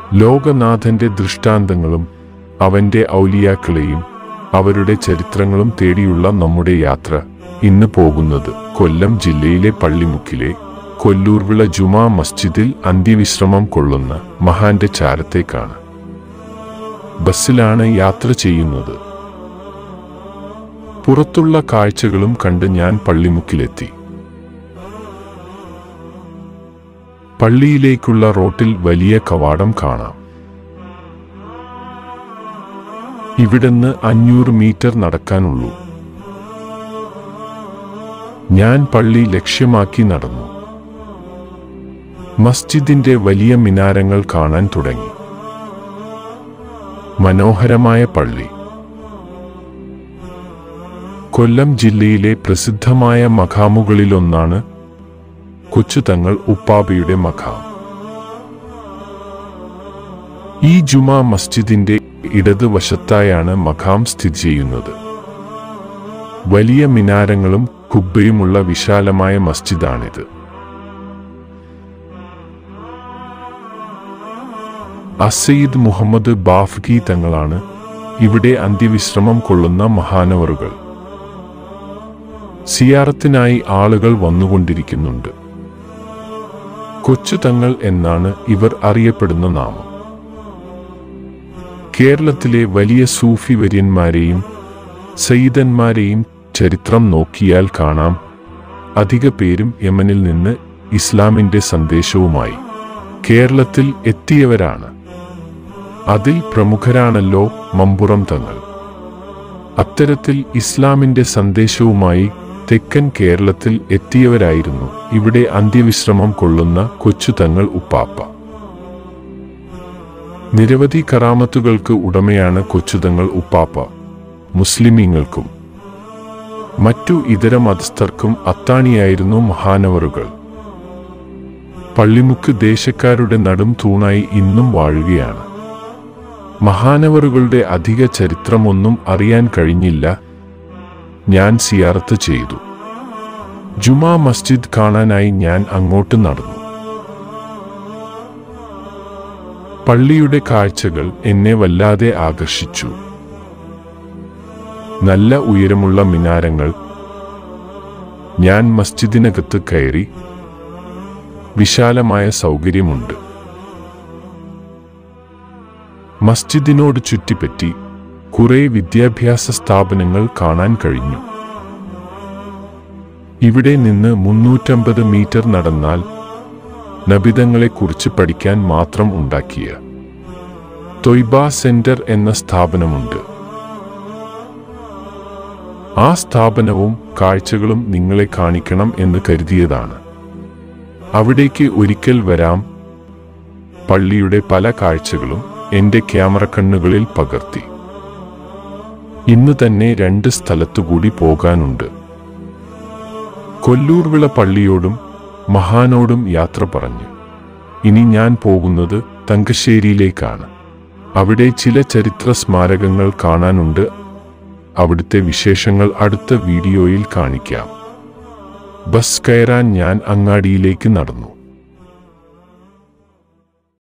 ലോകനാഥന്റെ ദൃഷ്ടാന്തങ്ങളും അവന്റെ ഔലിയാക്കളെയും അവരുടെ ചരിത്രങ്ങളും തേടിയുള്ള നമ്മുടെ യാത്ര ഇന്ന് പോകുന്നത് കൊല്ലം ജില്ലയിലെ പള്ളിമുക്കിലെ കൊല്ലൂർവിള ജുമാ മസ്ജിദിൽ അന്ത്യവിശ്രമം കൊള്ളുന്ന മഹാന്റെ ചാരത്തേക്കാണ് ബസ്സിലാണ് യാത്ര ചെയ്യുന്നത് പുറത്തുള്ള കാഴ്ചകളും കണ്ട് ഞാൻ പള്ളിമുക്കിലെത്തി പള്ളിയിലേക്കുള്ള റോട്ടിൽ വലിയ കവാടം കാണാം ഇവിടുന്ന് അഞ്ഞൂറ് മീറ്റർ നടക്കാനുള്ളൂ ഞാൻ പള്ളി ലക്ഷ്യമാക്കി നടന്നു മസ്ജിദിന്റെ വലിയ മിനാരങ്ങൾ കാണാൻ തുടങ്ങി മനോഹരമായ പള്ളി കൊല്ലം ജില്ലയിലെ പ്രസിദ്ധമായ മഖാമുകളിലൊന്നാണ് കൊച്ചുതങ്ങൾ ഉപ്പാബയുടെ മഖാം ഈ ജുമാ മസ്ജിദിന്റെ ഇടതുവശത്തായാണ് മഖാം സ്ഥിതി ചെയ്യുന്നത് വലിയ മിനാരങ്ങളും കുബ്ബയുമുള്ള വിശാലമായ മസ്ജിദാണിത് അസയ്യിദ് മുഹമ്മദ് ബാഫ്ഗി തങ്ങളാണ് ഇവിടെ അന്ത്യവിശ്രമം കൊള്ളുന്ന മഹാനവറുകൾ സിയാറത്തിനായി ആളുകൾ വന്നുകൊണ്ടിരിക്കുന്നുണ്ട് കൊച്ചു തങ്ങൾ എന്നാണ് ഇവർ അറിയപ്പെടുന്ന നാമം കേരളത്തിലെ വലിയ സൂഫി വര്യന്മാരെയും സയ്യിദന്മാരെയും ചരിത്രം നോക്കിയാൽ കാണാം അധിക പേരും യമനിൽ നിന്ന് ഇസ്ലാമിന്റെ സന്ദേശവുമായി കേരളത്തിൽ എത്തിയവരാണ് അതിൽ പ്രമുഖരാണല്ലോ മമ്പുറം തങ്ങൾ അത്തരത്തിൽ ഇസ്ലാമിന്റെ സന്ദേശവുമായി തെക്കൻ കേരളത്തിൽ എത്തിയവരായിരുന്നു ഇവിടെ അന്ത്യവിശ്രമം കൊള്ളുന്ന കൊച്ചു തങ്ങൾ ഉപ്പാപ്പ നിരവധി കറാമത്തുകൾക്ക് ഉടമയാണ് കൊച്ചുതങ്ങൾ ഉപ്പാപ്പ മുസ്ലിമീങ്ങൾക്കും മറ്റു ഇതര മതസ്ഥർക്കും അത്താണിയായിരുന്നു മഹാനവറുകൾ പള്ളിമുക്ക് ദേശക്കാരുടെ നടും തൂണായി ഇന്നും വാഴുകയാണ് മഹാനവറുകളുടെ അധിക ചരിത്രമൊന്നും അറിയാൻ കഴിഞ്ഞില്ല ഞാൻ സിയാറത്ത് ചെയ്തു ജുമാ മസ്ജിദ് കാണാനായി ഞാൻ അങ്ങോട്ട് നടന്നു പള്ളിയുടെ കാഴ്ചകൾ എന്നെ വല്ലാതെ ആകർഷിച്ചു നല്ല ഉയരമുള്ള മിനാരങ്ങൾ ഞാൻ മസ്ജിദിനകത്ത് കയറി വിശാലമായ സൗകര്യമുണ്ട് മസ്ജിദിനോട് ചുറ്റിപ്പറ്റി കുറെ വിദ്യാഭ്യാസ സ്ഥാപനങ്ങൾ കാണാൻ കഴിഞ്ഞു ഇവിടെ നിന്ന് മുന്നൂറ്റമ്പത് മീറ്റർ നടന്നാൽ നബിതങ്ങളെക്കുറിച്ച് പഠിക്കാൻ മാത്രം ഉണ്ടാക്കിയ തൊയ്ബ സെന്റർ എന്ന സ്ഥാപനമുണ്ട് ആ സ്ഥാപനവും കാഴ്ചകളും നിങ്ങളെ കാണിക്കണം എന്ന് കരുതിയതാണ് അവിടേക്ക് ഒരിക്കൽ വരാം പള്ളിയുടെ പല കാഴ്ചകളും എന്റെ ക്യാമറ കണ്ണുകളിൽ പകർത്തി ഇന്ന് തന്നെ രണ്ട് സ്ഥലത്തുകൂടി പോകാനുണ്ട് കൊല്ലൂർവിള പള്ളിയോടും മഹാനോടും യാത്ര പറഞ്ഞു ഇനി ഞാൻ പോകുന്നത് തങ്കശ്ശേരിയിലേക്കാണ് അവിടെ ചില ചരിത്ര സ്മാരകങ്ങൾ കാണാനുണ്ട് അവിടുത്തെ വിശേഷങ്ങൾ അടുത്ത വീഡിയോയിൽ കാണിക്കാം ബസ് കയറാൻ ഞാൻ അങ്ങാടിയിലേക്ക് നടന്നു